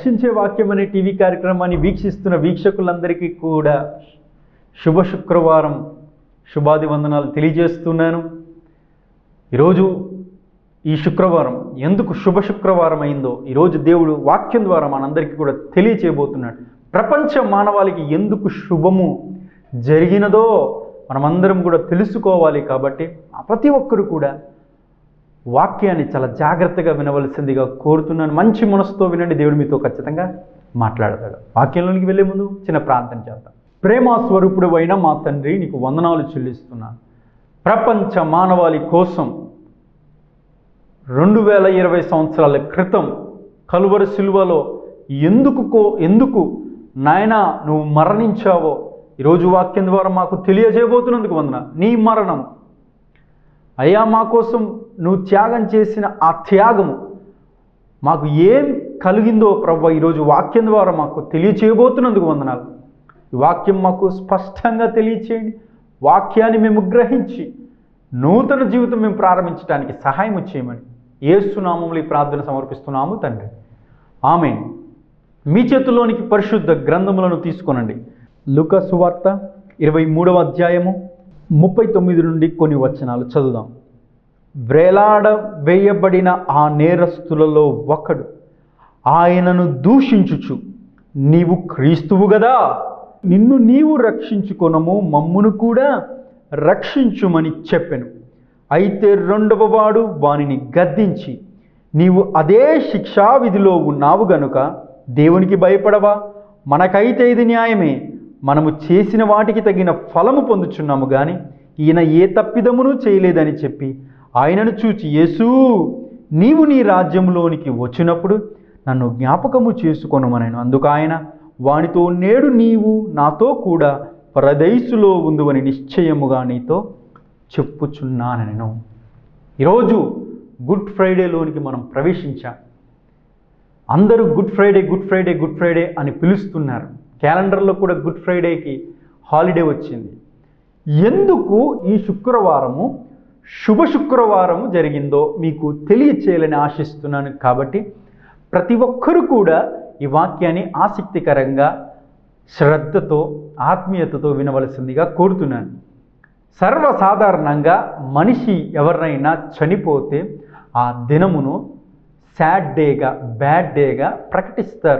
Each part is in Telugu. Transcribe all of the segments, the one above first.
రక్షించే వాక్యం అనే టీవీ కార్యక్రమాన్ని వీక్షిస్తున్న వీక్షకులందరికీ కూడా శుభ శుక్రవారం శుభాది వందనాలు తెలియజేస్తున్నాను ఈరోజు ఈ శుక్రవారం ఎందుకు శుభ శుక్రవారం అయిందో ఈరోజు దేవుడు వాక్యం ద్వారా మనందరికీ కూడా తెలియచేయబోతున్నాడు ప్రపంచ మానవాళికి ఎందుకు శుభము జరిగినదో మనమందరం కూడా తెలుసుకోవాలి కాబట్టి ప్రతి ఒక్కరు కూడా వాక్యాన్ని చాలా జాగ్రత్తగా వినవలసిందిగా కోరుతున్నాను మంచి మనసుతో వినండి దేవుడు మీతో ఖచ్చితంగా మాట్లాడతాడు వాక్యంలోనికి వెళ్ళే ముందు చిన్న ప్రాంతం చేద్దాం ప్రేమ స్వరూపుడు అయిన మా తండ్రి నీకు వందనాలు చెల్లిస్తున్నాను ప్రపంచ మానవాళి కోసం రెండు వేల ఇరవై సంవత్సరాల క్రితం కలువరి సిలువలో ఎందుకు కో ఎందుకు నాయనా నువ్వు మరణించావో ఈరోజు వాక్యం ద్వారా మాకు తెలియజేయబోతున్నందుకు వందన నీ మరణం అయ్యా మా కోసం నువ్వు త్యాగం చేసిన ఆ త్యాగము మాకు ఏం కలిగిందో ప్రభు ఈరోజు వాక్యం ద్వారా మాకు తెలియచేయబోతున్నందుకు వందనాలు ఈ వాక్యం మాకు స్పష్టంగా తెలియచేయండి వాక్యాన్ని మేము గ్రహించి నూతన జీవితం మేము ప్రారంభించడానికి సహాయం చేయమని ఏసునామంలో ఈ ప్రార్థన సమర్పిస్తున్నాము తండ్రి ఆమె మీ చేతిలోనికి పరిశుద్ధ గ్రంథములను తీసుకొనండి లుక సువార్త ఇరవై మూడవ అధ్యాయము ముప్పై తొమ్మిది నుండి కొన్ని వచనాలు చదువుదాం వ్రేలాడ వేయబడిన ఆ నేరస్తులలో ఒకడు ఆయనను దూషించుచు నీవు క్రీస్తువు గదా నిన్ను నీవు రక్షించుకొనము మమ్మును కూడా రక్షించుమని చెప్పెను అయితే రెండవ వాడు వానిని గద్దించి నీవు అదే శిక్షా విధిలో ఉన్నావు గనుక దేవునికి భయపడవా మనకైతే ఇది న్యాయమే మనము చేసిన వాటికి తగిన ఫలము పొందుచున్నాము కానీ ఈయన ఏ తప్పిదమును చేయలేదని చెప్పి ఆయనను చూచి యేసు నీవు నీ రాజ్యంలోనికి వచ్చినప్పుడు నన్ను జ్ఞాపకము చేసుకొనమనను అందుకు ఆయన వానితో నేడు నీవు నాతో కూడా పరదైసులో ఉందువని నిశ్చయముగా నీతో చెప్పుచున్నానెను ఈరోజు గుడ్ ఫ్రైడేలోనికి మనం ప్రవేశించాం అందరూ good Friday good Friday good Friday అని పిలుస్తున్నారు క్యాలెండర్లో కూడా గుడ్ ఫ్రైడేకి హాలిడే వచ్చింది ఎందుకు ఈ శుక్రవారము శుభ శుక్రవారము జరిగిందో మీకు తెలియచేయాలని ఆశిస్తున్నాను కాబట్టి ప్రతి ఒక్కరూ కూడా ఈ వాక్యాన్ని ఆసక్తికరంగా శ్రద్ధతో ఆత్మీయతతో వినవలసిందిగా కోరుతున్నాను సర్వసాధారణంగా మనిషి ఎవరినైనా చనిపోతే ఆ దినమును సాడ్ డేగా బ్యాడ్ డేగా ప్రకటిస్తారు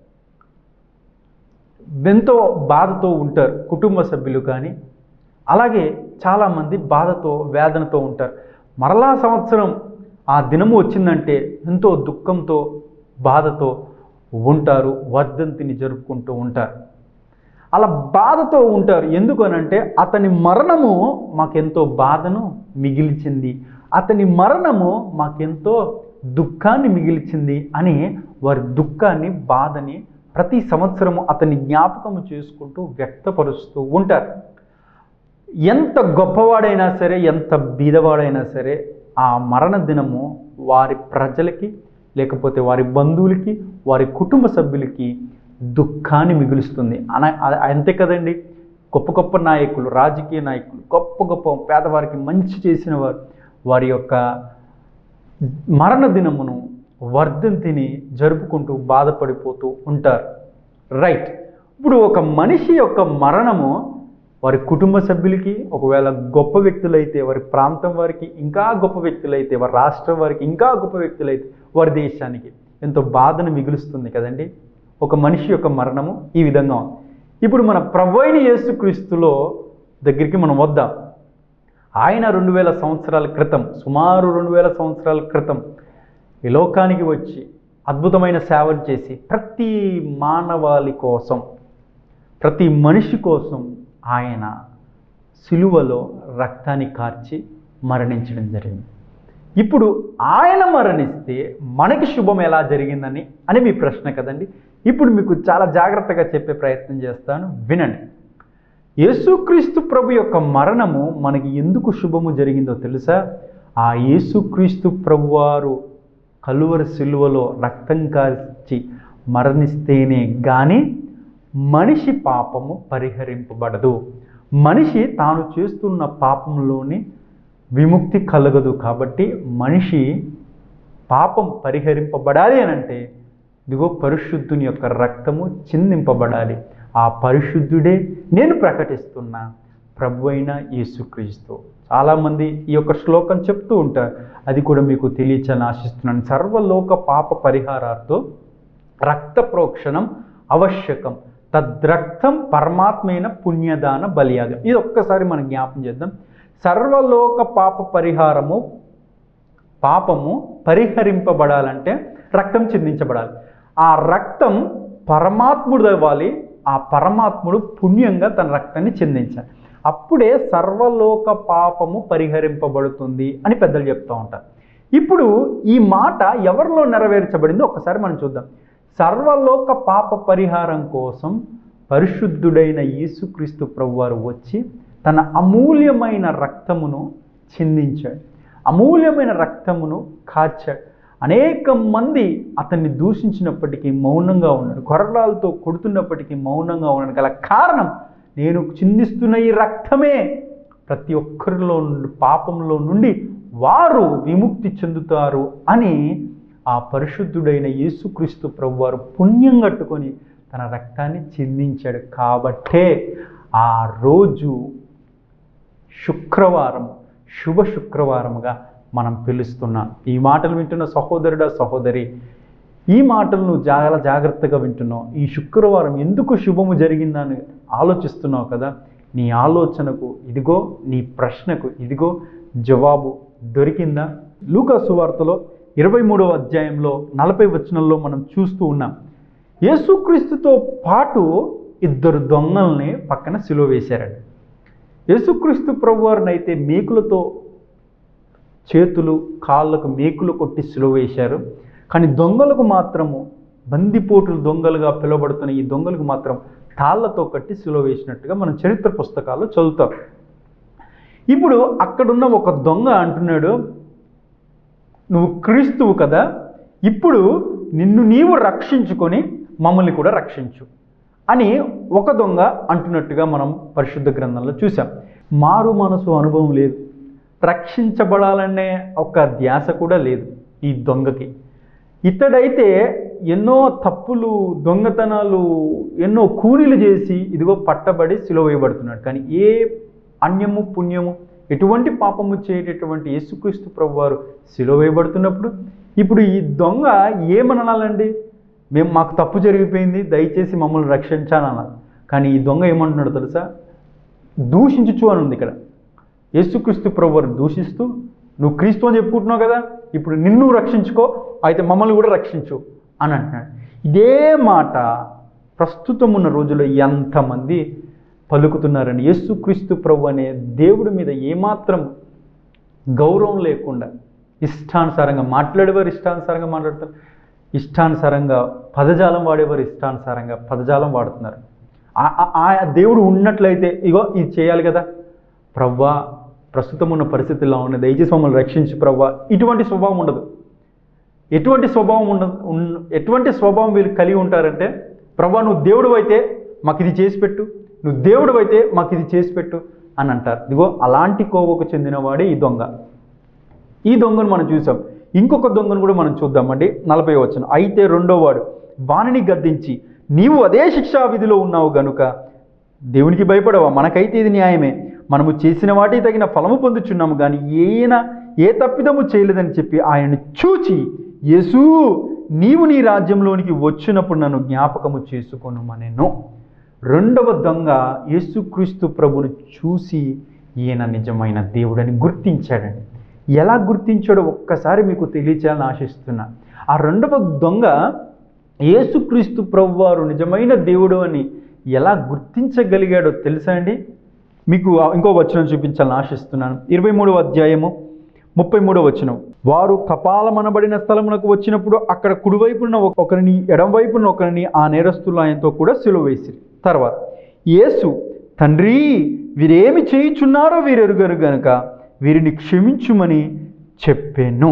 ఎంతో బాధతో ఉంటారు కుటుంబ సభ్యులు కానీ అలాగే చాలామంది బాధతో వేదనతో ఉంటారు మరలా సంవత్సరం ఆ దినము వచ్చిందంటే ఎంతో దుఃఖంతో బాధతో ఉంటారు వర్ధంతిని జరుపుకుంటూ ఉంటారు అలా బాధతో ఉంటారు ఎందుకనంటే అతని మరణము మాకెంతో బాధను మిగిల్చింది అతని మరణము మాకెంతో దుఃఖాన్ని మిగిల్చింది అని వారి దుఃఖాన్ని బాధని ప్రతి సంవత్సరము అతని జ్ఞాపకము చేసుకుంటూ వ్యక్తపరుస్తూ ఉంటారు ఎంత గొప్పవాడైనా సరే ఎంత బీదవాడైనా సరే ఆ మరణ దినము వారి ప్రజలకి లేకపోతే వారి బంధువులకి వారి కుటుంబ సభ్యులకి దుఃఖాన్ని మిగులుస్తుంది అన అ- అంతే కదండి గొప్ప గొప్ప నాయకులు రాజకీయ నాయకులు గొప్ప గొప్ప పేదవారికి మంచి చేసిన వారు వారి యొక్క మరణ దినమును వర్ధంతిని జరుపుకుంటూ బాధపడిపోతూ ఉంటారు రైట్ ఇప్పుడు ఒక మనిషి యొక్క మరణము వారి కుటుంబ సభ్యులకి ఒకవేళ గొప్ప వ్యక్తులైతే వారి ప్రాంతం వారికి ఇంకా గొప్ప వ్యక్తులైతే వారి రాష్ట్రం వారికి ఇంకా గొప్ప వ్యక్తులైతే వారి దేశానికి ఎంతో బాధను మిగులుస్తుంది కదండి ఒక మనిషి యొక్క మరణము ఈ విధంగా ఉంది ఇప్పుడు మన ప్రభు అయిన యేసుక్రీస్తులో దగ్గరికి మనం వద్దాం ఆయన రెండు వేల సంవత్సరాల క్రితం సుమారు రెండు వేల సంవత్సరాల క్రితం ఈ లోకానికి వచ్చి అద్భుతమైన సేవలు చేసి ప్రతి మానవాళి కోసం ప్రతి మనిషి కోసం ఆయన సిలువలో రక్తాన్ని కార్చి మరణించడం జరిగింది ఇప్పుడు ఆయన మరణిస్తే మనకి శుభం ఎలా జరిగిందని అని మీ ప్రశ్న కదండి ఇప్పుడు మీకు చాలా జాగ్రత్తగా చెప్పే ప్రయత్నం చేస్తాను వినండి యేసుక్రీస్తు ప్రభు యొక్క మరణము మనకి ఎందుకు శుభము జరిగిందో తెలుసా ఆ యేసుక్రీస్తు ప్రభువారు కలువరి సిలువలో రక్తం కార్చి మరణిస్తేనే కానీ మనిషి పాపము పరిహరింపబడదు మనిషి తాను చేస్తున్న పాపంలోని విముక్తి కలగదు కాబట్టి మనిషి పాపం పరిహరింపబడాలి అని అంటే ఇదిగో పరిశుద్ధుని యొక్క రక్తము చిందింపబడాలి ఆ పరిశుద్ధుడే నేను ప్రకటిస్తున్నా ప్రభు అయిన యేసుక్రీస్తు చాలామంది ఈ యొక్క శ్లోకం చెప్తూ ఉంటారు అది కూడా మీకు తెలియచని ఆశిస్తున్నాను సర్వలోక పాప పరిహారార్థం రక్త ప్రోక్షణం అవశ్యకం తద్రక్తం పరమాత్మైన పుణ్యదాన బలియాగం ఇది ఒక్కసారి మనం జ్ఞాపం చేద్దాం సర్వలోక పాప పరిహారము పాపము పరిహరింపబడాలంటే రక్తం చిందించబడాలి ఆ రక్తం పరమాత్ముడు అవ్వాలి ఆ పరమాత్ముడు పుణ్యంగా తన రక్తాన్ని చిందించాలి అప్పుడే సర్వలోక పాపము పరిహరింపబడుతుంది అని పెద్దలు చెప్తూ ఉంటారు ఇప్పుడు ఈ మాట ఎవరిలో నెరవేర్చబడిందో ఒక్కసారి మనం చూద్దాం సర్వలోక పాప పరిహారం కోసం పరిశుద్ధుడైన యేసుక్రీస్తు ప్రభువారు వచ్చి తన అమూల్యమైన రక్తమును చిందించాడు అమూల్యమైన రక్తమును కాచాడు అనేక మంది అతన్ని దూషించినప్పటికీ మౌనంగా ఉన్నాడు కొరడాలతో కొడుతున్నప్పటికీ మౌనంగా ఉన్నాడు గల కారణం నేను చిందిస్తున్న ఈ రక్తమే ప్రతి ఒక్కరిలో నుండి పాపంలో నుండి వారు విముక్తి చెందుతారు అని ఆ పరిశుద్ధుడైన యేసుక్రీస్తు ప్రభు వారు పుణ్యం కట్టుకొని తన రక్తాన్ని చిందించాడు కాబట్టే ఆ రోజు శుక్రవారం శుభ శుక్రవారముగా మనం పిలుస్తున్నాం ఈ మాటలు వింటున్న సహోదరుడా సహోదరి ఈ మాటలు నువ్వు చాలా జాగ్రత్తగా వింటున్నావు ఈ శుక్రవారం ఎందుకు శుభము జరిగిందని ఆలోచిస్తున్నావు కదా నీ ఆలోచనకు ఇదిగో నీ ప్రశ్నకు ఇదిగో జవాబు దొరికిందా లూకా సువార్తలో ఇరవై మూడవ అధ్యాయంలో నలభై వచనంలో మనం చూస్తూ ఉన్నాం యేసుక్రీస్తుతో పాటు ఇద్దరు దొంగల్ని పక్కన సిలువ వేశారండి యేసుక్రీస్తు ప్రభువారిని అయితే మేకులతో చేతులు కాళ్ళకు మేకులు కొట్టి సిలువ వేశారు కానీ దొంగలకు మాత్రము బందిపోటులు దొంగలుగా పిలువబడుతున్న ఈ దొంగలకు మాత్రం తాళ్ళతో కట్టి సిలువ వేసినట్టుగా మనం చరిత్ర పుస్తకాల్లో చదువుతాం ఇప్పుడు అక్కడున్న ఒక దొంగ అంటున్నాడు నువ్వు క్రీస్తువు కదా ఇప్పుడు నిన్ను నీవు రక్షించుకొని మమ్మల్ని కూడా రక్షించు అని ఒక దొంగ అంటున్నట్టుగా మనం పరిశుద్ధ గ్రంథంలో చూసాం మారు మనసు అనుభవం లేదు రక్షించబడాలనే ఒక ధ్యాస కూడా లేదు ఈ దొంగకి ఇతడైతే ఎన్నో తప్పులు దొంగతనాలు ఎన్నో కూలీలు చేసి ఇదిగో పట్టబడి సిలువ వేయబడుతున్నాడు కానీ ఏ అన్యము పుణ్యము ఎటువంటి పాపము చేయటటువంటి యేసుక్రీస్తు ప్రభు వారు సిలువ వేయబడుతున్నప్పుడు ఇప్పుడు ఈ దొంగ ఏమనాలండి మేము మాకు తప్పు జరిగిపోయింది దయచేసి మమ్మల్ని రక్షించాలన్నారు కానీ ఈ దొంగ ఏమంటున్నాడు తెలుసా దూషించుచు అని ఉంది ఇక్కడ యేసుక్రీస్తు ప్రభు వారు దూషిస్తూ నువ్వు క్రీస్తు అని చెప్పుకుంటున్నావు కదా ఇప్పుడు నిన్ను రక్షించుకో అయితే మమ్మల్ని కూడా రక్షించు అని అంటున్నాడు ఇదే మాట ప్రస్తుతం ఉన్న రోజుల్లో ఎంతమంది పలుకుతున్నారని యేసుక్రీస్తు ప్రభు అనే దేవుడి మీద ఏమాత్రం గౌరవం లేకుండా ఇష్టానుసారంగా మాట్లాడేవారు ఇష్టానుసారంగా మాట్లాడతారు ఇష్టానుసారంగా పదజాలం వాడేవారు ఇష్టానుసారంగా పదజాలం వాడుతున్నారు ఆ- ఆ- ఆ దేవుడు ఉన్నట్లయితే ఇగో ఇది చేయాలి కదా ప్రవ్వా ప్రస్తుతం ఉన్న పరిస్థితుల్లో ఉన్న దయచేసి మమ్మల్ని రక్షించి ప్రవ్వా ఇటువంటి స్వభావం ఉండదు ఎటువంటి స్వభావం ఉండదు ఉన్- ఎటువంటి స్వభావం వీళ్ళు కలిగి ఉంటారంటే ప్రభా నువ్వు దేవుడు అయితే మాకు ఇది చేసి పెట్టు నువ్వు దేవుడు అయితే మాకు ఇది చేసి పెట్టు అని అంటారు ఇదిగో అలాంటి కోవకు చెందినవాడే ఈ దొంగ ఈ దొంగను మనం చూసాం ఇంకొక దొంగను కూడా మనం చూద్దామండి నలభై వచ్చిన అయితే రెండో వాడు వానిని గద్దించి నీవు అదే శిక్షా విధిలో ఉన్నావు గనుక దేవునికి భయపడవా మనకైతే ఇది న్యాయమే మనము చేసిన వాటి తగిన ఫలము పొందుచున్నాము కానీ ఈయన ఏ తప్పిదము చేయలేదని చెప్పి ఆయనను చూచి యేసు నీవు నీ రాజ్యంలోనికి వచ్చినప్పుడు నన్ను జ్ఞాపకము చేసుకొనుమనెను రెండవ దొంగ యేసుక్రీస్తు ప్రభును చూసి ఈయన నిజమైన దేవుడని గుర్తించాడండి ఎలా గుర్తించాడో ఒక్కసారి మీకు తెలియచేయాలని ఆశిస్తున్నా ఆ రెండవ దొంగ యేసుక్రీస్తు ప్రభు వారు నిజమైన దేవుడు అని ఎలా గుర్తించగలిగాడో తెలుసా అండి మీకు ఆ- ఇంకో వచనం చూపించాలని ఆశిస్తున్నాను ఇరవై మూడవ అధ్యాయము ముప్పై మూడవ వచనం వారు కపాలమనబడిన స్థలమునకు వచ్చినప్పుడు అక్కడ కుడివైపున ఒక- ఒకరిని ఎడమవైపున ఒకరిని ఆ నేరస్తులు ఆయనతో కూడా సిలువ వేసిరి తర్వాత యేసు తండ్రి వీరేమి చేయుచున్నారో వీరెరుగరు గనుక వీరిని క్షమించుమని చెప్పాను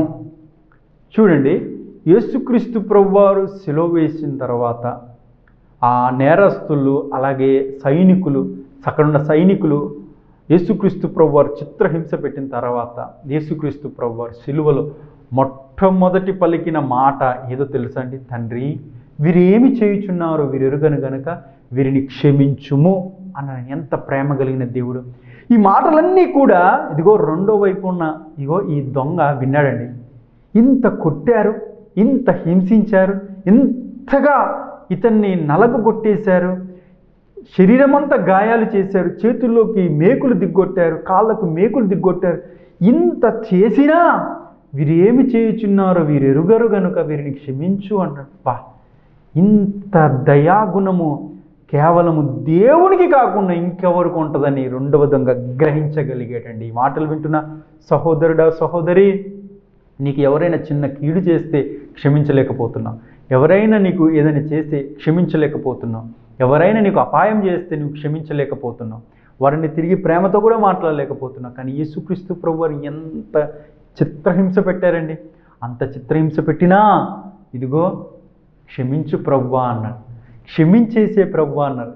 చూడండి యేసుక్రీస్తు ప్రభువారు సిలువ వేసిన తర్వాత ఆ నేరస్తులు అలాగే సైనికులు అక్కడున్న సైనికులు యేసుక్రీస్తు ప్రభువారు చిత్రహింస పెట్టిన తర్వాత యేసుక్రీస్తు ప్రభువారు సిలువలో మొట్టమొదటి పలికిన మాట ఏదో తెలుసా అండి తండ్రి వీరేమి చేయుచున్నారో వీరు ఎరుగను గనుక వీరిని క్షమించుము అన్న ఎంత ప్రేమ కలిగిన దేవుడు ఈ మాటలన్నీ కూడా ఇదిగో రెండో వైపు ఉన్న ఇగో ఈ దొంగ విన్నాడండి ఇంత కొట్టారు ఇంత హింసించారు ఇంతగా ఇతన్ని నలగ కొట్టేశారు శరీరమంతా గాయాలు చేశారు చేతుల్లోకి మేకులు దిగ్గొట్టారు కాళ్ళకు మేకులు దిగ్గొట్టారు ఇంత చేసినా వీరు ఏమి చేయుచున్నారో వీరు ఎరుగరు గనుక వీరిని క్షమించు అన్నాడు బా ఇంత దయాగుణము కేవలము దేవునికి కాకుండా ఇంకెవరికి ఉంటుందని రెండవ దొంగ గ్రహించగలిగాడండి ఈ మాటలు వింటున్న సహోదరుడా సహోదరి నీకు ఎవరైనా చిన్న కీడు చేస్తే క్షమించలేకపోతున్నావు ఎవరైనా నీకు ఏదైనా చేస్తే క్షమించలేకపోతున్నావు ఎవరైనా నీకు అపాయం చేస్తే నువ్వు క్షమించలేకపోతున్నావు వారిని తిరిగి ప్రేమతో కూడా మాట్లాడలేకపోతున్నావు కానీ యేసుక్రీస్తు ప్రభు వారు ఎంత చిత్రహింస పెట్టారండి అంత చిత్రహింస పెట్టినా ఇదిగో క్షమించు ప్రవ్వా అన్నాడు క్షమించేసే ప్రవ్వా అన్నారు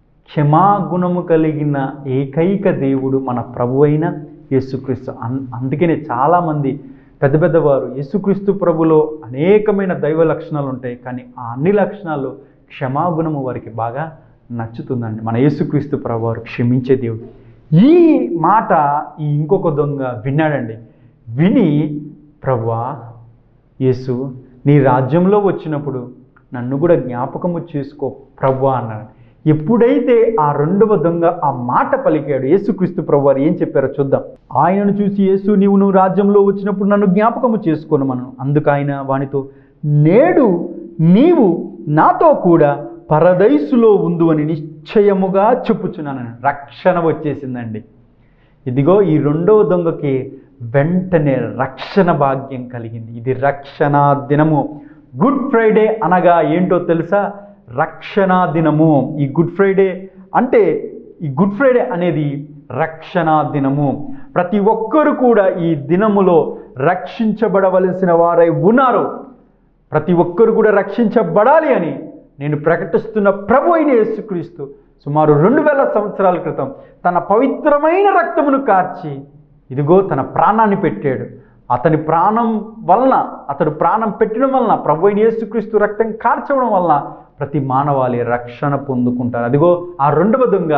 క్షమాగుణము కలిగిన ఏకైక దేవుడు మన ప్రభు అయిన యేసుక్రీస్తు అన్ అందుకనే చాలామంది పెద్ద పెద్దవారు యేసుక్రీస్తు ప్రభులో అనేకమైన దైవ లక్షణాలు ఉంటాయి కానీ ఆ అన్ని లక్షణాలు క్షమాగుణము వారికి బాగా నచ్చుతుందండి మన యేసుక్రీస్తు ప్రభు వారు క్షమించే దేవుడు ఈ మాట ఈ ఇంకొక దొంగ విన్నాడండి విని ప్రభువా యేసు నీ రాజ్యంలో వచ్చినప్పుడు నన్ను కూడా జ్ఞాపకము చేసుకో ప్రవ్వా అన్నాడు ఎప్పుడైతే ఆ రెండవ దొంగ ఆ మాట పలికాడు యేసుక్రీస్తు ప్రభు వారు ఏం చెప్పారో చూద్దాం ఆయనను చూసి యేసు నీవు నువ్వు రాజ్యంలో వచ్చినప్పుడు నన్ను జ్ఞాపకము చేసుకోను మనం అందుకు ఆయన వానితో నేడు నీవు నాతో కూడా పరదైసులో ఉందు అని నిశ్చయముగా చెప్పుచున్నాను రక్షణ వచ్చేసిందండి ఇదిగో ఈ రెండవ దొంగకి వెంటనే రక్షణ భాగ్యం కలిగింది ఇది రక్షణ దినము గుడ్ ఫ్రైడే అనగా ఏంటో తెలుసా రక్షణ దినము ఈ గుడ్ ఫ్రైడే అంటే ఈ గుడ్ ఫ్రైడే అనేది రక్షణ దినము ప్రతి ఒక్కరు కూడా ఈ దినములో రక్షించబడవలసిన వారై ఉన్నారు ప్రతి ఒక్కరు కూడా రక్షించబడాలి అని నేను ప్రకటిస్తున్న ప్రభు అయిన యేసుక్రీస్తు సుమారు రెండు వేల సంవత్సరాల క్రితం తన పవిత్రమైన రక్తమును కార్చి ఇదిగో తన ప్రాణాన్ని పెట్టాడు అతని ప్రాణం వలన అతడు ప్రాణం పెట్టడం వలన ప్రభు అయిన యేసుక్రీస్తు రక్తం కార్చడం వలన ప్రతి మానవాళి రక్షణ పొందుకుంటారు అదిగో ఆ రెండవ దొంగ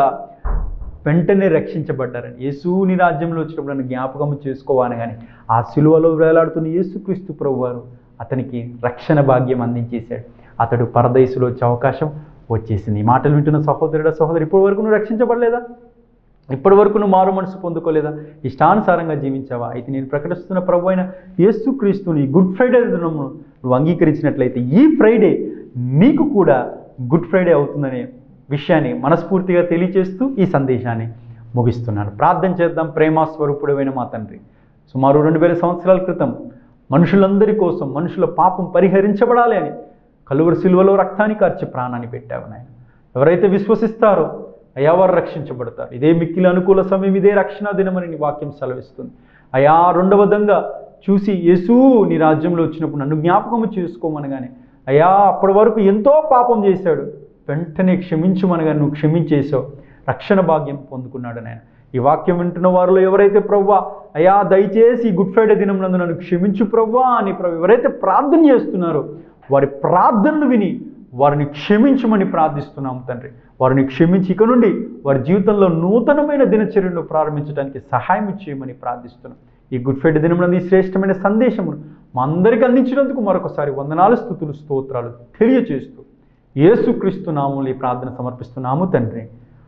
వెంటనే రక్షించబడ్డారని యేసుని రాజ్యంలో వచ్చినప్పుడు నన్ను జ్ఞాపకం చేసుకోవాలని కానీ ఆ సిలువలో వేలాడుతున్న యేసుక్రీస్తు ప్రభు వారు అతనికి రక్షణ భాగ్యం అందించేశాడు అతడు పరదేశులో వచ్చే అవకాశం వచ్చేసింది ఈ మాటలు వింటున్న సహోదరుడ సహోదరు ఇప్పటి వరకు నువ్వు రక్షించబడలేదా ఇప్పటి వరకు నువ్వు మారు మనసు పొందుకోలేదా ఇష్టానుసారంగా జీవించావా అయితే నేను ప్రకటిస్తున్న ప్రభు అయిన యేసుక్రీస్తుని గుడ్ ఫ్రైడే దినమును నువ్వు అంగీకరించినట్లయితే ఈ ఫ్రైడే నీకు కూడా గుడ్ ఫ్రైడే అవుతుందనే విషయాన్ని మనస్ఫూర్తిగా తెలియచేస్తూ ఈ సందేశాన్ని ముగిస్తున్నాను ప్రార్థన చేద్దాం ప్రేమ స్వరూపుడమైన మా తండ్రి సుమారు రెండు వేల సంవత్సరాల క్రితం మనుషులందరి కోసం మనుషుల పాపం పరిహరించబడాలి అని కలువరి సిలువలో రక్తాన్ని కార్చి ప్రాణాన్ని పెట్టావు నాయన ఎవరైతే విశ్వసిస్తారో అయా వారు రక్షించబడతారు ఇదే మిక్కిలి అనుకూల సమయం ఇదే రక్షణ దినమని నీ వాక్యం సెలవిస్తుంది అయా రెండవ విధంగా చూసి యేసు నీ రాజ్యంలో వచ్చినప్పుడు నన్ను జ్ఞాపకము చేసుకోమనగానే అయా అప్పటి వరకు ఎంతో పాపం చేశాడు వెంటనే క్షమించమనగా నువ్వు క్షమించేసావు రక్షణ భాగ్యం పొందుకున్నాడు నాయన ఈ వాక్యం వింటున్న వారిలో ఎవరైతే ప్రవ్వా అయా దయచేసి ఈ గుడ్ ఫ్రైడే దినం నందు నన్ను క్షమించు ప్రవ్వా అని ప్రభు ఎవరైతే ప్రార్థన చేస్తున్నారో వారి ప్రార్థనలు విని వారిని క్షమించమని ప్రార్థిస్తున్నాము తండ్రి వారిని క్షమించి ఇక నుండి వారి జీవితంలో నూతనమైన దినచర్యను ప్రారంభించడానికి సహాయం చేయమని ప్రార్థిస్తున్నాం ఈ గుడ్ ఫ్రైడే దినం నందు ఈ శ్రేష్టమైన సందేశమును మా అందరికీ అందించినందుకు మరొకసారి వందనాలు స్థుతులు స్తోత్రాలు తెలియచేస్తూ యేసుక్రీస్తు నామములు ఈ ప్రార్థన సమర్పిస్తున్నాము తండ్రి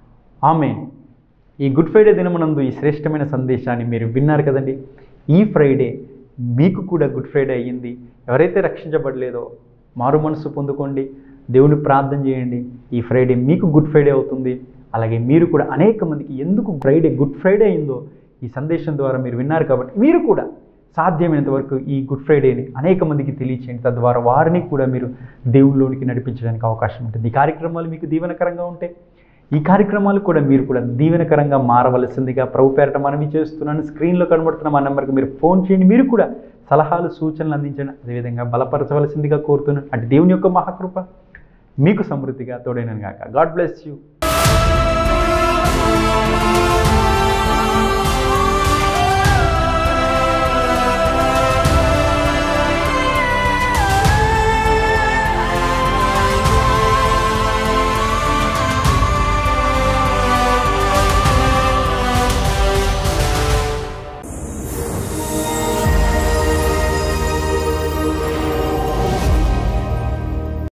ఆమె ఈ గుడ్ ఫ్రైడే దినమునందు ఈ శ్రేష్టమైన సందేశాన్ని మీరు విన్నారు కదండి ఈ ఫ్రైడే మీకు కూడా గుడ్ ఫ్రైడే అయ్యింది ఎవరైతే రక్షించబడలేదో మారు మనసు పొందుకోండి దేవుని ప్రార్థన చేయండి ఈ ఫ్రైడే మీకు గుడ్ ఫ్రైడే అవుతుంది అలాగే మీరు కూడా అనేక మందికి ఎందుకు ఫ్రైడే గుడ్ ఫ్రైడే అయిందో ఈ సందేశం ద్వారా మీరు విన్నారు కాబట్టి మీరు కూడా సాధ్యమైనంత వరకు ఈ గుడ్ ఫ్రైడేని అనేక మందికి తెలియచేయండి తద్వారా వారిని కూడా మీరు దేవుళ్ళలోనికి నడిపించడానికి అవకాశం ఉంటుంది ఈ కార్యక్రమాలు మీకు దీవెనకరంగా ఉంటే ఈ కార్యక్రమాలు కూడా మీరు కూడా దీవెనకరంగా మారవలసిందిగా ప్రభు పేరట మనవి చేస్తున్నాను స్క్రీన్లో కనబడుతున్న మా నెంబర్కి మీరు ఫోన్ చేయండి మీరు కూడా సలహాలు సూచనలు అందించండి అదేవిధంగా బలపరచవలసిందిగా కోరుతున్నాను అంటే దేవుని యొక్క మహాకృప మీకు సమృద్ధిగా తోడైనను గాక గాడ్ బ్లెస్ యూ